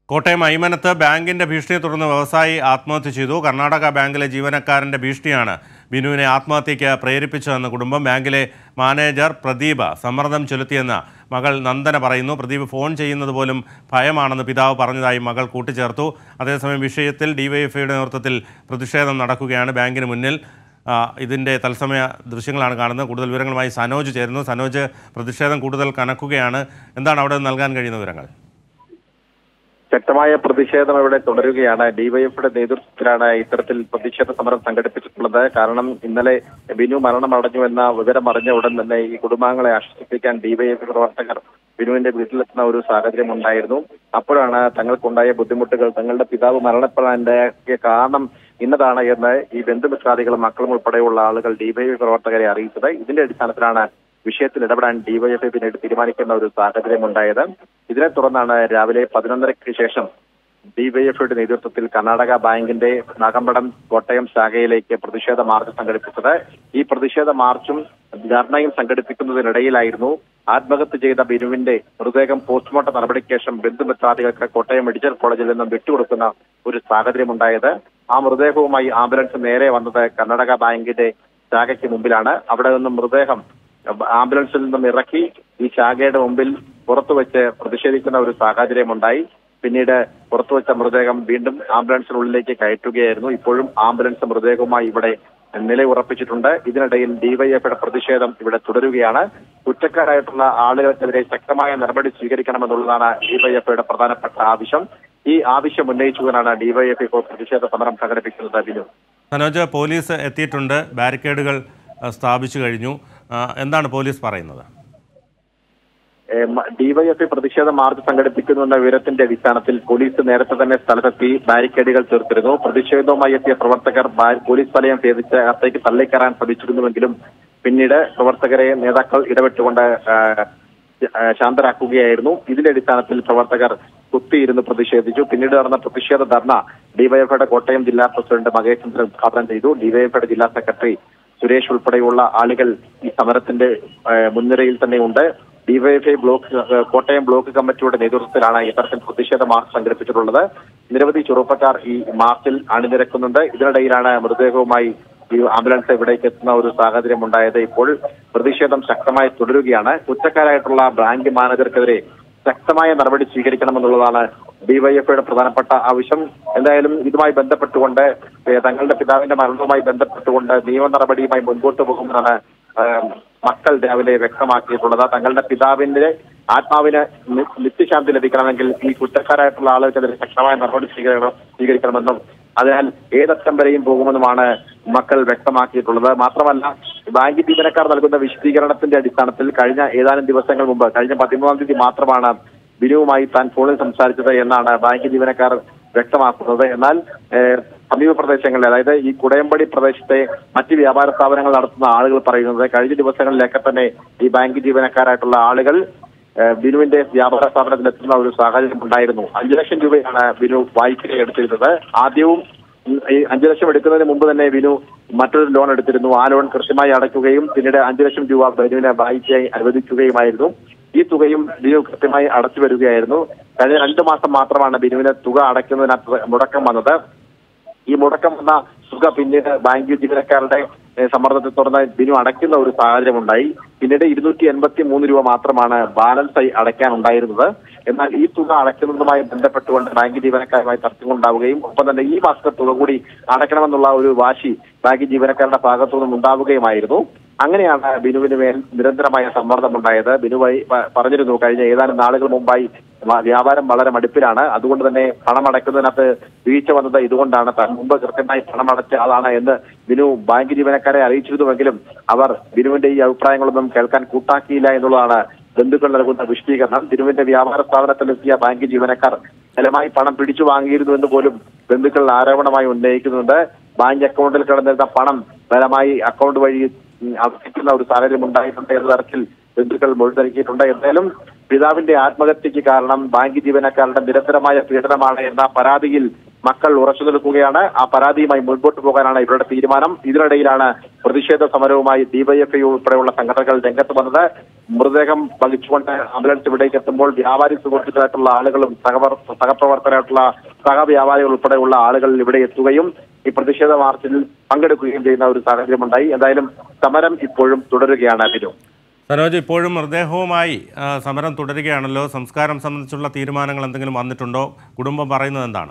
കോട്ടയം ഐമനത്ത് ബാങ്കിന്റെ ഭീഷണിയെ തുടർന്ന് വ്യവസായി ആത്മഹത്യ ചെയ്തു കർണാടക ബാങ്കിലെ ജീവനക്കാരന്റെ ഭീഷണിയാണ് ബിനുവിനെ ആത്മഹത്യയ്ക്ക് പ്രേരിപ്പിച്ചതെന്ന് കുടുംബം ബാങ്കിലെ മാനേജർ പ്രദീപ സമ്മർദ്ദം ചെലുത്തിയെന്ന് മകൾ നന്ദന പറയുന്നു പ്രദീപ് ഫോൺ ചെയ്യുന്നത് പോലും ഭയമാണെന്ന് പിതാവ് പറഞ്ഞതായി മകൾ കൂട്ടിച്ചേർത്തു അതേസമയം വിഷയത്തിൽ ഡിവൈഎഫ്ഐയുടെ നേതൃത്വത്തിൽ പ്രതിഷേധം നടക്കുകയാണ് ബാങ്കിന് മുന്നിൽ ആ, ഇതിൻ്റെ തത്സമയ ദൃശ്യങ്ങളാണ് കാണുന്നത് കൂടുതൽ വിവരങ്ങളുമായി സനോജ് ചേരുന്നു സനോജ് പ്രതിഷേധം കൂടുതൽ കനക്കുകയാണ് എന്താണ് അവിടെ നൽകാൻ കഴിയുന്ന വിവരങ്ങൾ ശക്തമായ പ്രതിഷേധം ഇവിടെ തുടരുകയാണ് ഡിവൈഎഫിയുടെ നേതൃത്വത്തിലാണ് ഇത്തരത്തിൽ പ്രതിഷേധ സമരം സംഘടിപ്പിച്ചിട്ടുള്ളത് കാരണം ഇന്നലെ ബിനു മരണമടഞ്ഞു എന്ന വിവരം അറിഞ്ഞ ഉടൻ തന്നെ ഈ കുടുംബാംഗങ്ങളെ ആശ്വസിപ്പിക്കാൻ ഡിവൈഎഫ് പ്രവർത്തകർ ബിനുവിന്റെ വീട്ടിലെത്തുന്ന ഒരു സാഹചര്യം ഉണ്ടായിരുന്നു അപ്പോഴാണ് തങ്ങൾക്കുണ്ടായ ബുദ്ധിമുട്ടുകൾ തങ്ങളുടെ പിതാവ് മരണപ്പെടാൻ്റെ കാരണം ഇന്നതാണ് എന്ന് ഈ ബന്ധുമിത്രാദികളും മക്കളും ഉൾപ്പെടെയുള്ള ആളുകൾ ഡിവൈഎഫ് പ്രവർത്തകരെ അറിയിച്ചത് ഇതിന്റെ അടിസ്ഥാനത്തിലാണ് വിഷയത്തിൽ ഇടപെടാൻ ഡിവൈഎഫ്ഐ പിന്നീട് തീരുമാനിക്കുന്ന ഒരു സാഹചര്യം ഉണ്ടായത് ഇതിനെ തുടർന്നാണ് രാവിലെ പതിനൊന്നരയ്ക്ക് ശേഷം ഡിവൈഎഫ്ഐയുടെ നേതൃത്വത്തിൽ കർണാടക ബാങ്കിന്റെ നാഗമ്പടം കോട്ടയം ശാഖയിലേക്ക് പ്രതിഷേധ മാർച്ച് സംഘടിപ്പിച്ചത് ഈ പ്രതിഷേധ മാർച്ചും ധർണയും സംഘടിപ്പിക്കുന്നതിനിടയിലായിരുന്നു ആത്മഹത്യ ചെയ്ത ബിനുവിന്റെ മൃതദേഹം പോസ്റ്റ്മോർട്ടം നടപടിക്ക് ശേഷം ബന്ധുമിത്രാദികൾക്ക് കോട്ടയം മെഡിക്കൽ കോളേജിൽ നിന്നും വിട്ടുകൊടുക്കുന്ന ഒരു സാഹചര്യം ഉണ്ടായത് ആ മൃതദേഹവുമായി ആംബുലൻസ് നേരെ വന്നത് കർണാടക ബാങ്കിന്റെ ശാഖയ്ക്ക് മുമ്പിലാണ് അവിടെ നിന്നും മൃതദേഹം ആംബുലൻസിൽ നിന്നും ഇറക്കി ഈ ശാഖയുടെ മുമ്പിൽ പുറത്തു വെച്ച് പ്രതിഷേധിക്കുന്ന ഒരു സാഹചര്യം ഉണ്ടായി പിന്നീട് പുറത്തുവച്ച മൃതദേഹം വീണ്ടും ആംബുലൻസിനുള്ളിലേക്ക് കയറ്റുകയായിരുന്നു ഇപ്പോഴും ആംബുലൻസ് മൃതദേഹവുമായി ഇവിടെ നിലയുറപ്പിച്ചിട്ടുണ്ട് ഇതിനിടയിൽ ഡിവൈഎഫ്ഐയുടെ പ്രതിഷേധം ഇവിടെ തുടരുകയാണ് കുറ്റക്കാരായിട്ടുള്ള ആളുകൾക്കെതിരെ ശക്തമായ നടപടി സ്വീകരിക്കണമെന്നുള്ളതാണ് ഡിവൈഎഫ്ഐയുടെ പ്രധാനപ്പെട്ട ആവശ്യം ഈ ആവശ്യം ഉന്നയിച്ചുകൊണ്ടാണ് ഡിവൈഎഫ്ഐ ഇപ്പോൾ പ്രതിഷേധ സമരം സംഘടിപ്പിക്കുന്നത് ബിനു സനോജ് പോലീസ് എത്തിയിട്ടുണ്ട് ബാരിക്കേഡുകൾ ആ, സ്ഥാപിച്ചു കഴിഞ്ഞു ആ, എന്താണ് പോലീസ് പറയുന്നത് ഡിവൈഎഫ്ഐ പ്രതിഷേധ മാർച്ച് സംഘടിപ്പിക്കുന്നു എന്ന വിവരത്തിന്റെ അടിസ്ഥാനത്തിൽ പോലീസ് നേരത്തെ തന്നെ സ്ഥലത്തെത്തി ബാരിക്കേഡുകൾ തീർത്തിരുന്നു പ്രതിഷേധവുമായി എത്തിയ പ്രവർത്തകർ ബാ- പോലീസ് വലയം ഭേദിച്ച് അകത്തേക്ക് തള്ളിക്കയറാൻ ശ്രമിച്ചിരുന്നുവെങ്കിലും പിന്നീട് പ്രവർത്തകരെ നേതാക്കൾ ഇടപെട്ടുകൊണ്ട് ആ, ആ, ശാന്തരാക്കുകയായിരുന്നു ഇതിന്റെ അടിസ്ഥാനത്തിൽ പ്രവർത്തകർ കുത്തിയിരുന്ന് പ്രതിഷേധിച്ചു പിന്നീട് നടന്ന പ്രതിഷേധ ധർണ ഡിവൈഎഫ്ഐയുടെ കോട്ടയം ജില്ലാ പ്രസിഡന്റ് മകേഷ് ചന്ദ്രൻ ഉദ്ഘാടനം ചെയ്തു ഡിവൈഎഫ്ഐയുടെ ജില്ലാ സെക്രട്ടറി സുരേഷ് ഉൾപ്പെടെയുള്ള ആളുകൾ ഈ സമരത്തിന്റെ ആ, മുൻനിരയിൽ തന്നെ ഉണ്ട് ഡിവൈഎഫ്ഐ ബ്ലോക്ക് ആ, കോട്ടയം ബ്ലോക്ക് കമ്മിറ്റിയുടെ നേതൃത്വത്തിലാണ് ഇത്തരത്തിൽ പ്രതിഷേധ മാർച്ച് സംഘടിപ്പിച്ചിട്ടുള്ളത് നിരവധി ചെറുപ്പക്കാർ ഈ മാർച്ചിൽ അണിനിരക്കുന്നുണ്ട് ഇതിനിടയിലാണ് മൃതദേഹവുമായി ഈ ആംബുലൻസ് ഇവിടേക്ക് എത്തുന്ന ഒരു സാഹചര്യം ഉണ്ടായത് ഇപ്പോൾ പ്രതിഷേധം ശക്തമായി തുടരുകയാണ് കുറ്റക്കാരായിട്ടുള്ള ബാങ്ക് മാനേജർക്കെതിരെ ശക്തമായ നടപടി സ്വീകരിക്കണമെന്നുള്ളതാണ് ഡിവൈഎഫ്ഐയുടെ പ്രധാനപ്പെട്ട ആവശ്യം എന്തായാലും ഇതുമായി ബന്ധപ്പെട്ടുകൊണ്ട് ഏഹ് തങ്ങളുടെ പിതാവിന്റെ മരണവുമായി ബന്ധപ്പെട്ടുകൊണ്ട് നിയമ നടപടിയുമായി മുൻപോട്ട് പോകുമെന്നാണ് ഏഹ് മക്കൾ രാവിലെ വ്യക്തമാക്കിയിട്ടുള്ളത് തങ്ങളുടെ പിതാവിന്റെ ആത്മാവിന് നി- നിത്യശാന്തി ലഭിക്കണമെങ്കിൽ ഈ കുറ്റക്കാരായിട്ടുള്ള ആളുകൾക്കെതിരെ ശക്തമായ നടപടി സ്വീകരിക്കണം സ്വീകരിക്കണമെന്നും അതിനാൽ ഏതറ്റം വരെയും പോകുമെന്നുമാണ് മക്കൾ വ്യക്തമാക്കിയിട്ടുള്ളത് മാത്രമല്ല ബാങ്ക് ജീവനക്കാർ നൽകുന്ന വിശദീകരണത്തിന്റെ അടിസ്ഥാനത്തിൽ കഴിഞ്ഞ ഏതാനും ദിവസങ്ങൾ മുമ്പ് കഴിഞ്ഞ പതിമൂന്നാം തീയതി മാത്രമാണ് ബിനുവുമായി താൻ ഫോണിൽ സംസാരിച്ചത് എന്നാണ് ബാങ്ക് ജീവനക്കാർ വ്യക്തമാക്കുന്നത് എന്നാൽ ഏഹ്, സമീപ പ്രദേശങ്ങളിൽ അതായത് ഈ കുടയമ്പടി പ്രദേശത്തെ മറ്റ് വ്യാപാര സ്ഥാപനങ്ങൾ നടത്തുന്ന ആളുകൾ പറയുന്നത് കഴിഞ്ഞ ദിവസങ്ങളിലൊക്കെ തന്നെ ഈ ബാങ്ക് ജീവനക്കാരായിട്ടുള്ള ആളുകൾ ഏഹ്, ബിനുവിന്റെ വ്യാപാര സ്ഥാപനത്തിൽ എത്തുന്ന ഒരു സാഹചര്യം ഉണ്ടായിരുന്നു അഞ്ചു ലക്ഷം രൂപയാണ് ബിനു വായ്പ എടുത്തിരുന്നത് ആദ്യവും ഉം, ഈ അഞ്ചു ലക്ഷം എടുക്കുന്നതിന് മുമ്പ് തന്നെ ബിനു മറ്റൊരു ലോൺ എടുത്തിരുന്നു ആ ലോൺ കൃത്യമായി അടയ്ക്കുകയും പിന്നീട് അഞ്ചു ലക്ഷം രൂപ ബിനുവിനെ വായ്പയായി അനുവദിക്കുകയുമായിരുന്നു ഈ തുകയും ബിനു കൃത്യമായി അടച്ചു വരികയായിരുന്നു കഴിഞ്ഞ രണ്ടു മാസം മാത്രമാണ് ബിനുവിന് തുക അടയ്ക്കുന്നതിനകത്ത് മുടക്കം വന്നത് ഈ മുടക്കം വന്ന തുക പിന്നീട് ബാങ്ക് ജീവനക്കാരുടെ ഏഹ്, സമ്മർദ്ദത്തെ തുടർന്ന് ബിനു അടയ്ക്കുന്ന ഒരു സാഹചര്യം ഉണ്ടായി പിന്നീട് ഇരുന്നൂറ്റി എൺപത്തി മൂന്ന് രൂപ മാത്രമാണ് ബാലൻസ് ആയി അടയ്ക്കാൻ ഉണ്ടായിരുന്നത് എന്നാൽ ഈ തുക അടയ്ക്കുന്നതുമായി ബന്ധപ്പെട്ടുകൊണ്ട് ബാങ്ക് ജീവനക്കാരുമായി തർക്കങ്ങളുണ്ടാവുകയും ഒപ്പം തന്നെ ഈ മാസത്തെ തുക കൂടി അടയ്ക്കണമെന്നുള്ള ഒരു വാശി ബാങ്ക് ജീവനക്കാരുടെ ഭാഗത്തു നിന്നും ഉണ്ടാവുകയുമായിരുന്നു അങ്ങനെയാണ് ബിനുവിന് മേൽ നിരന്തരമായ സമ്മർദ്ദം ഉണ്ടായത് ബിനു വഴി പ- പറഞ്ഞിരുന്നു കഴിഞ്ഞ ഏതാനും നാളുകൾ മുമ്പായി വ- വ്യാപാരം വളരെ മടുപ്പിലാണ് അതുകൊണ്ട് തന്നെ പണം അടയ്ക്കുന്നതിനകത്ത് വീഴ്ച വന്നത് ഇതുകൊണ്ടാണ് താൻ മുമ്പ് കൃത്യമായി പണം അടച്ച ആളാണ് എന്ന് ബിനു ബാങ്ക് ജീവനക്കാരെ അറിയിച്ചിരുന്നുവെങ്കിലും അവർ ബിനുവിന്റെ ഈ അഭിപ്രായങ്ങളൊന്നും കേൾക്കാൻ കൂട്ടാക്കിയില്ല എന്നുള്ളതാണ് ബന്ധുക്കൾ നൽകുന്ന വിശദീകരണം ബിനുവിന്റെ വ്യാപാര സ്ഥാപനത്തിലെത്തിയ ബാങ്ക് ജീവനക്കാർ ഫലമായി പണം പിടിച്ചു വാങ്ങിയിരുന്നു എന്ന് പോലും ബന്ധുക്കൾ ആരോപണമായി ഉന്നയിക്കുന്നുണ്ട് ബാങ്ക് അക്കൗണ്ടിൽ കിടന്നിരുന്ന പണം ഫലമായി അക്കൗണ്ട് വഴി ഉം, അവസിക്കുന്ന ഒരു സാഹചര്യം ഉണ്ടായിട്ടുണ്ട് എന്ന തരത്തിൽ ബന്ധുക്കൾ മൊഴി നൽകിയിട്ടുണ്ട് എന്തായാലും പിതാവിന്റെ ആത്മഹത്യക്ക് കാരണം ബാങ്ക് ജീവനക്കാരുടെ നിരന്തരമായ പീഡനമാണ് എന്ന പരാതിയിൽ മക്കൾ ഉറച്ചു നിൽക്കുകയാണ് ആ പരാതിയുമായി മുൻപോട്ട് പോകാനാണ് ഇവരുടെ തീരുമാനം ഇതിനിടയിലാണ് പ്രതിഷേധ സമരവുമായി ഡിവൈഎഫ്ഐ ഉൾപ്പെടെയുള്ള സംഘടനകൾ രംഗത്ത് വന്നത് മൃതദേഹം വഹിച്ചുകൊണ്ട് ആംബുലൻസ് ഇവിടേക്ക് എത്തുമ്പോൾ വ്യാപാരി സുഹൃത്തുക്കളായിട്ടുള്ള ആളുകളും സഹപ്ര സഹപ്രവർത്തകരായിട്ടുള്ള സഹവ്യാപാരികൾ ഉൾപ്പെടെയുള്ള ആളുകൾ ഇവിടെ എത്തുകയും ഈ പ്രതിഷേധ മാർച്ചിൽ പങ്കെടുക്കുകയും ചെയ്യുന്ന ഒരു സാഹചര്യമുണ്ടായി എന്തായാലും സമരം ഇപ്പോഴും തുടരുകയാണ് ബിനു സനോജ് ഇപ്പോഴും മൃതദേഹവുമായി ആ, സമരം തുടരുകയാണല്ലോ സംസ്കാരം സംബന്ധിച്ചുള്ള തീരുമാനങ്ങൾ എന്തെങ്കിലും വന്നിട്ടുണ്ടോ കുടുംബം പറയുന്നത് എന്താണ്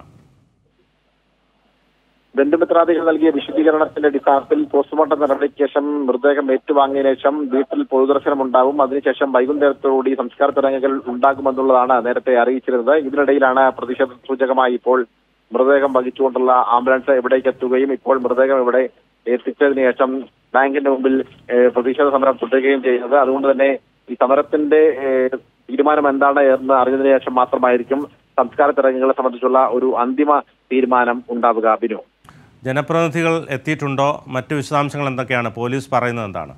ബന്ധുമിത്രാദികൾ നൽകിയ വിശദീകരണത്തിന്റെ അടിസ്ഥാനത്തിൽ പോസ്റ്റ്മോർട്ടം നടപടിക്ക് ശേഷം മൃതദേഹം ഏറ്റുവാങ്ങിയതിനു ശേഷം വീട്ടിൽ പൊതുദർശനം ഉണ്ടാവും അതിനുശേഷം വൈകുന്നേരത്തോടുകൂടി സംസ്കാര ചടങ്ങുകൾ ഉണ്ടാകുമെന്നുള്ളതാണ് നേരത്തെ അറിയിച്ചിരുന്നത് ഇതിനിടയിലാണ് പ്രതിഷേധ സൂചകമായി ഇപ്പോൾ മൃതദേഹം വഹിച്ചുകൊണ്ടുള്ള ആംബുലൻസ് ഇവിടേക്ക് എത്തുകയും ഇപ്പോൾ മൃതദേഹം ഇവിടെ എത്തിച്ചതിന് ശേഷം ബാങ്കിന്റെ മുമ്പിൽ ഏഹ്, പ്രതിഷേധ സമരം തുടരുകയും ചെയ്യുന്നത് അതുകൊണ്ട് തന്നെ ഈ സമരത്തിന്റെ ഏഹ്, തീരുമാനം എന്താണ് എന്ന് അറിഞ്ഞതിന് ശേഷം മാത്രമായിരിക്കും സംസ്കാര ചടങ്ങുകളെ സംബന്ധിച്ചുള്ള ഒരു അന്തിമ തീരുമാനം ഉണ്ടാവുക ബിനു ജനപ്രതിനിധികൾ എത്തിയിട്ടുണ്ടോ മറ്റു വിശദാംശങ്ങൾ എന്തൊക്കെയാണ് പോലീസ് പറയുന്നത് എന്താണ്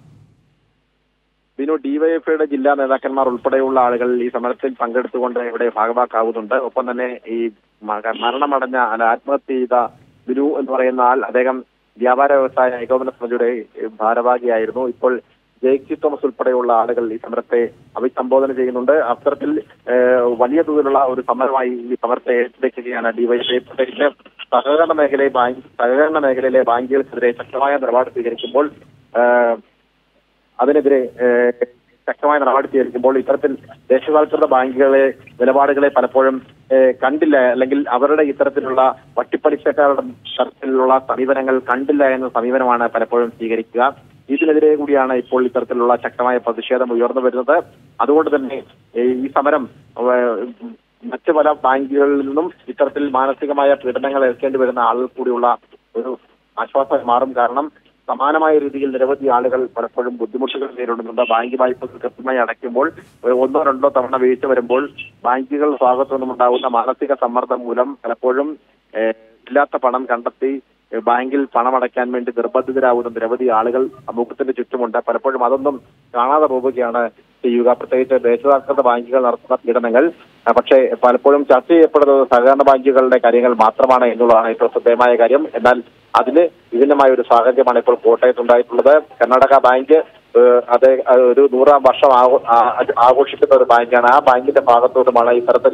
ബിനു ഡിവൈഎഫ്ഐയുടെ ജില്ലാ നേതാക്കന്മാർ ഉൾപ്പെടെയുള്ള ആളുകൾ ഈ സമരത്തിൽ പങ്കെടുത്തുകൊണ്ട് ഇവിടെ ഭാഗവാക്കാവുന്നുണ്ട് ഒപ്പം തന്നെ ഈ മക- മരണമടഞ്ഞ അല്ല ആത്മഹത്യ ചെയ്ത ബിനു എന്ന് പറയുന്ന ആൾ അദ്ദേഹം വ്യാപാര വ്യവസായ ഏകോപന സമിതിയുടെ ഏഹ്, ഭാരവാഹിയായിരുന്നു ഇപ്പോൾ ജെയ്സി തോമസ് ഉൾപ്പെടെയുള്ള ആളുകൾ ഈ സമരത്തെ അഭിസംബോധന ചെയ്യുന്നുണ്ട് അത്തരത്തിൽ ഏഹ്, വലിയ തോതിലുള്ള ഒരു സമരമായി ഈ സമരത്തെ ഏറ്റെടുക്കുകയാണ് ഡിവൈഎഫ്ഐ പ്രത്യേകിച്ച് സഹകരണ മേഖലയെ ബാങ്ക് സഹകരണ മേഖലയിലെ ബാങ്കുകൾക്കെതിരെ ശക്തമായ നിലപാട് സ്വീകരിക്കുമ്പോൾ ഏഹ്, അതിനെതിരെ ഏഹ്, ശക്തമായ നടപടി സ്വീകരിക്കുമ്പോൾ ഇത്തരത്തിൽ ദേശസാൽകൃത ബാങ്കുകളെ നിലപാടുകളെ പലപ്പോഴും ഏഹ്, കണ്ടില്ല അല്ലെങ്കിൽ അവരുടെ ഇത്തരത്തിലുള്ള വട്ടിപ്പലിശക്കാരുടെ തരത്തിലുള്ള സമീപനങ്ങൾ കണ്ടില്ല എന്ന സമീപനമാണ് പലപ്പോഴും സ്വീകരിക്കുക ഇതിനെതിരെ കൂടിയാണ് ഇപ്പോൾ ഇത്തരത്തിലുള്ള ശക്തമായ പ്രതിഷേധം ഉയർന്നു വരുന്നത് അതുകൊണ്ട് തന്നെ ഏഹ്, ഈ സമരം ഏഹ്, മറ്റ് പല ബാങ്കുകളിൽ നിന്നും ഇത്തരത്തിൽ മാനസികമായ പീഡനങ്ങൾ ഏൽക്കേണ്ടി വരുന്ന ആളുകൾ കൂടിയുള്ള ഒരു ആശ്വാസം മാറും കാരണം സമാനമായ രീതിയിൽ നിരവധി ആളുകൾ പലപ്പോഴും ബുദ്ധിമുട്ടുകൾ നേരിടുന്നുണ്ട് ബാങ്ക് വായ്പകൾ കൃത്യമായി അടയ്ക്കുമ്പോൾ ഏഹ് ഒന്നോ രണ്ടോ തവണ വീഴ്ച വരുമ്പോൾ ബാങ്കുകൾ ഭാഗത്തു നിന്നും ഉണ്ടാകുന്ന മാനസിക സമ്മർദ്ദം മൂലം പലപ്പോഴും ഏഹ് ഇല്ലാത്ത പണം കണ്ടെത്തി ഏഹ് ബാങ്കിൽ പണം അടയ്ക്കാൻ വേണ്ടി നിർബന്ധിതരാകുന്ന നിരവധി ആളുകൾ സമൂഹത്തിന്റെ ചുറ്റുമുണ്ട് പലപ്പോഴും അതൊന്നും കാണാതെ പോവുകയാണ് ചെയ്യുക പ്രത്യേകിച്ച് ദേശസാൽകൃത ബാങ്കുകൾ നടത്തുന്ന പീഡനങ്ങൾ ആ, പക്ഷേ പലപ്പോഴും ചർച്ച ചെയ്യപ്പെടുന്നത് സഹകരണ ബാങ്കുകളുടെ കാര്യങ്ങൾ മാത്രമാണ് എന്നുള്ളതാണ് ഇപ്പോൾ ശ്രദ്ധേയമായ കാര്യം എന്നാൽ അതിന് വിഭിന്നമായ ഒരു സാഹചര്യമാണ് ഇപ്പോൾ കോട്ടയത്ത് ഉണ്ടായിട്ടുള്ളത് കർണാടക ബാങ്ക് ഏഹ്, അത് ഒരു നൂറാം വർഷം ആഘോ- ആ- ആഘോഷിക്കുന്ന ഒരു ബാങ്കാണ് ആ ബാങ്കിന്റെ ഭാഗത്തോട്ടുമാണ് ഇത്തരത്തിൽ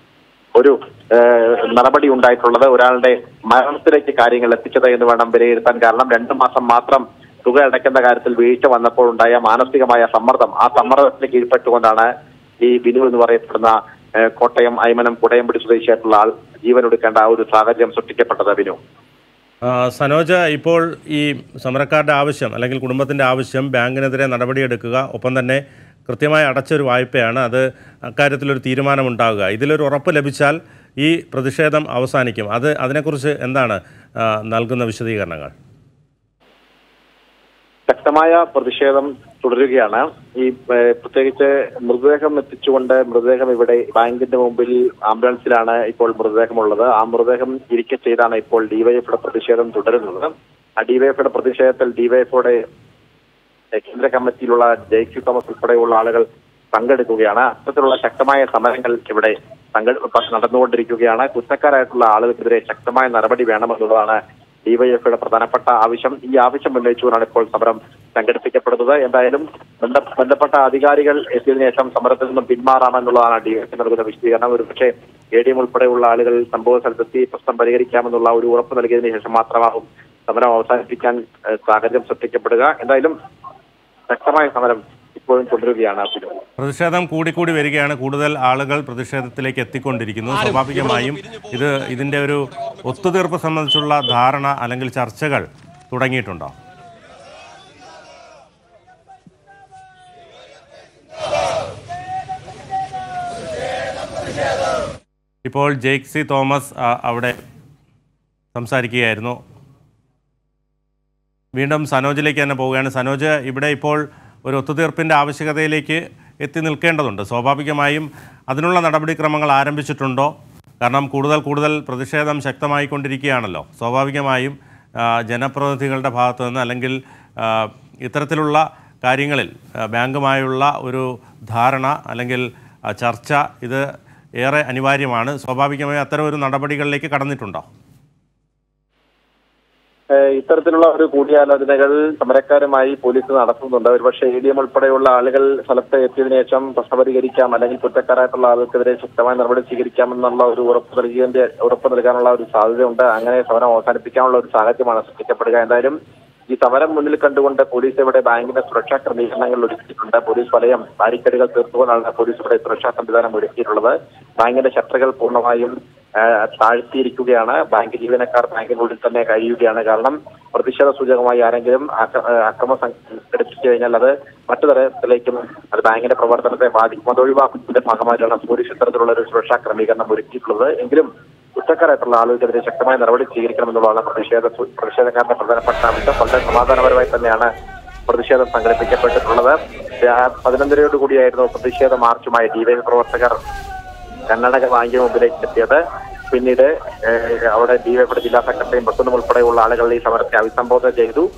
ഒരു ഏഹ്, നടപടി ഉണ്ടായിട്ടുള്ളത് ഒരാളുടെ മരണത്തിലേക്ക് കാര്യങ്ങൾ എത്തിച്ചത് എന്ന് വേണം വിലയിരുത്താൻ കാരണം രണ്ടു മാസം മാത്രം തുക അടയ്ക്കുന്ന കാര്യത്തിൽ വീഴ്ച വന്നപ്പോൾ ഉണ്ടായ മാനസികമായ സമ്മർദ്ദം ആ സമ്മർദ്ദത്തിന് കീഴ്പ്പെട്ടുകൊണ്ടാണ് ഈ ബിനു എന്ന് പറയപ്പെടുന്ന ഏഹ്, കോട്ടയം അയ്മനം കുടയംപിടി സ്വദേശിയായിട്ടുള്ള ആൾ ജീവനൊടുക്കേണ്ട ആ ഒരു സാഹചര്യം സൃഷ്ടിക്കപ്പെട്ടത് ബിനു ആ, സനോജ് ഇപ്പോൾ ഈ സമരക്കാരുടെ ആവശ്യം അല്ലെങ്കിൽ കുടുംബത്തിൻ്റെ ആവശ്യം ബാങ്കിനെതിരെ നടപടിയെടുക്കുക ഒപ്പം തന്നെ കൃത്യമായി അടച്ചൊരു വായ്പയാണ് അത് അക്കാര്യത്തിലൊരു തീരുമാനമുണ്ടാകുക ഇതിലൊരു ഉറപ്പ് ലഭിച്ചാൽ ഈ പ്രതിഷേധം അവസാനിക്കും അത് അതിനെക്കുറിച്ച് എന്താണ് ആ, നൽകുന്ന വിശദീകരണങ്ങൾ ശക്തമായ പ്രതിഷേധം തുടരുകയാണ് ഈ ഏഹ്, പ്രത്യേകിച്ച് മൃതദേഹം എത്തിച്ചുകൊണ്ട് മൃതദേഹം ഇവിടെ ബാങ്കിന്റെ മുമ്പിൽ ആംബുലൻസിലാണ് ഇപ്പോൾ മൃതദേഹമുള്ളത് ആ മൃതദേഹം ഇരിക്കെ ചെയ്താണ് ഇപ്പോൾ ഡിവൈഎഫിയുടെ പ്രതിഷേധം തുടരുന്നത് ആ ഡിവൈഎഫിയുടെ പ്രതിഷേധത്തിൽ ഡിവൈഎഫിയുടെ കേന്ദ്ര കമ്മിറ്റിയിലുള്ള ജെയ്ക്യു തോമസ് ഉൾപ്പെടെയുള്ള ആളുകൾ പങ്കെടുക്കുകയാണ് അത്തരത്തിലുള്ള ശക്തമായ സമരങ്ങൾ ഇവിടെ പങ്കെ- നടന്നുകൊണ്ടിരിക്കുകയാണ് കുറ്റക്കാരായിട്ടുള്ള ആളുകൾക്കെതിരെ ശക്തമായ നടപടി വേണമെന്നുള്ളതാണ് ഡിവൈഎഫ്ഐയുടെ പ്രധാനപ്പെട്ട ആവശ്യം ഈ ആവശ്യം ഉന്നയിച്ചുകൊണ്ടാണ് ഇപ്പോൾ സമരം സംഘടിപ്പിക്കപ്പെടുന്നത് എന്തായാലും ബന്ധ- ബന്ധപ്പെട്ട അധികാരികൾ എത്തിയതിനു ശേഷം സമരത്തിൽ നിന്നും പിന്മാറാമെന്നുള്ളതാണ് ഡിവൈഎഫ് നൽകുന്ന വിശദീകരണം ഒരുപക്ഷെ എ ഡി എം ഉൾപ്പെടെയുള്ള ആളുകൾ സംഭവ സ്ഥലത്തെത്തി പ്രശ്നം പരിഹരിക്കാമെന്നുള്ള ഒരു ഉറപ്പ് നൽകിയതിനു ശേഷം മാത്രമാകും സമരം അവസാനിപ്പിക്കാൻ ഏഹ്, സാഹചര്യം സൃഷ്ടിക്കപ്പെടുക എന്തായാലും ശക്തമായ സമരം ഇപ്പോഴും തുടരുകയാണ് ബിനു പ്രതിഷേധം കൂടിക്കൂടി വരികയാണ് കൂടുതൽ ആളുകൾ പ്രതിഷേധത്തിലേക്ക് എത്തിക്കൊണ്ടിരിക്കുന്നു സ്വാഭാവികമായും ഇത് ഇതിൻ്റെ ഒരു ഒത്തുതീർപ്പ് സംബന്ധിച്ചുള്ള ധാരണ അല്ലെങ്കിൽ ചർച്ചകൾ തുടങ്ങിയിട്ടുണ്ടോ ഇപ്പോൾ ജെയ്ക്സി തോമസ് ആ, അവിടെ സംസാരിക്കുകയായിരുന്നു വീണ്ടും സനോജിലേക്ക് തന്നെ പോവുകയാണ് സനോജ് ഇവിടെ ഇപ്പോൾ ഒരു ഒത്തുതീർപ്പിൻ്റെ ആവശ്യകതയിലേക്ക് എത്തി നിൽക്കേണ്ടതുണ്ട് സ്വാഭാവികമായും അതിനുള്ള നടപടിക്രമങ്ങൾ ആരംഭിച്ചിട്ടുണ്ടോ കാരണം കൂടുതൽ കൂടുതൽ പ്രതിഷേധം ശക്തമായിക്കൊണ്ടിരിക്കുകയാണല്ലോ സ്വാഭാവികമായും ആ, ജനപ്രതിനിധികളുടെ ഭാഗത്തു നിന്ന് അല്ലെങ്കിൽ ആ, ഇത്തരത്തിലുള്ള കാര്യങ്ങളിൽ ആ, ബാങ്കുമായുള്ള ഒരു ധാരണ അല്ലെങ്കിൽ ആ, ചർച്ച ഇത് ഏറെ അനിവാര്യമാണ് സ്വാഭാവികമായും അത്തരം ഒരു നടപടികളിലേക്ക് കടന്നിട്ടുണ്ടോ ഏഹ് ഇത്തരത്തിലുള്ള ഒരു കൂടിയാലോചനകൾ സമരക്കാരുമായി പോലീസ് നടത്തുന്നുണ്ട് ഒരുപക്ഷെ എ ഡി എം ഉൾപ്പെടെയുള്ള ആളുകൾ സ്ഥലത്ത് എത്തിയതിനു ശേഷം പ്രശ്നം പരിഹരിക്കാം അല്ലെങ്കിൽ കുറ്റക്കാരായിട്ടുള്ള ആളുകൾക്കെതിരെ ശക്തമായ നടപടി സ്വീകരിക്കാമെന്നുള്ള ഒരു ഉറപ്പ് നൽകിയതിന്റെ ഉറപ്പ് നൽകാനുള്ള ഒരു സാധ്യതയുണ്ട് അങ്ങനെ സമരം അവസാനിപ്പിക്കാനുള്ള ഒരു സാഹചര്യമാണ് സൃഷ്ടിക്കപ്പെടുക എന്തായാലും ഈ സമരം മുന്നിൽ കണ്ടുകൊണ്ട് പോലീസ് ഇവിടെ ബാങ്കിന്റെ സുരക്ഷാ ക്രമീകരണങ്ങൾ ഒരുക്കിയിട്ടുണ്ട് പോലീസ് വലയം ബാരിക്കേഡുകൾ തീർത്തുകൊണ്ടാണ് പോലീസ് ഇവിടെ സുരക്ഷാ സംവിധാനം ഒരുക്കിയിട്ടുള്ളത് ബാങ്കിന്റെ ഷട്ടറുകൾ പൂർണ്ണമായും ആ, താഴ്ത്തിയിരിക്കുകയാണ് ബാങ്ക് ജീവനക്കാർ ബാങ്കിനുള്ളിൽ തന്നെ കഴിയുകയാണ് കാരണം പ്രതിഷേധ സൂചകമായി ആരെങ്കിലും ആക്ര- ആ, അക്രമം സംഘടിപ്പിച്ചു കഴിഞ്ഞാൽ അത് മറ്റു തരത്തിലേക്കും അത് ബാങ്കിന്റെ പ്രവർത്തനത്തെ ബാധിക്കും അത് ഒഴിവാക്കുന്നതിന്റെ ഭാഗമായിട്ടാണ് പോലീസ് ഇത്തരത്തിലുള്ള ഒരു സുരക്ഷാ ക്രമീകരണം ഒരുക്കിയിട്ടുള്ളത് എങ്കിലും കുറ്റക്കാരായിട്ടുള്ള ആളുകൾക്കെതിരെ ശക്തമായ നടപടി സ്വീകരിക്കണമെന്നുള്ളതാണ് പ്രതിഷേധ പ്രതിഷേധക്കാരുടെ പ്രധാനപ്പെട്ട ആവശ്യം വളരെ സമാധാനപരമായി തന്നെയാണ് പ്രതിഷേധം സംഘടിപ്പിക്കപ്പെട്ടിട്ടുള്ളത് രാ- പതിനൊന്നരയോട് കൂടിയായിരുന്നു പ്രതിഷേധ മാർച്ചുമായി ഡിവൈഎഫ് പ്രവർത്തകർ കർണാടക ബാങ്കിന് മുമ്പിലേക്ക് എത്തിയത് പിന്നീട് ഏഹ്, അവിടെ ഡിവൈഎഫിയുടെ ജില്ലാ സെക്രട്ടറിയും ബസ്സും ഉൾപ്പെടെയുള്ള ആളുകൾ ഈ സമരത്തെ അഭിസംബോധന ചെയ്തു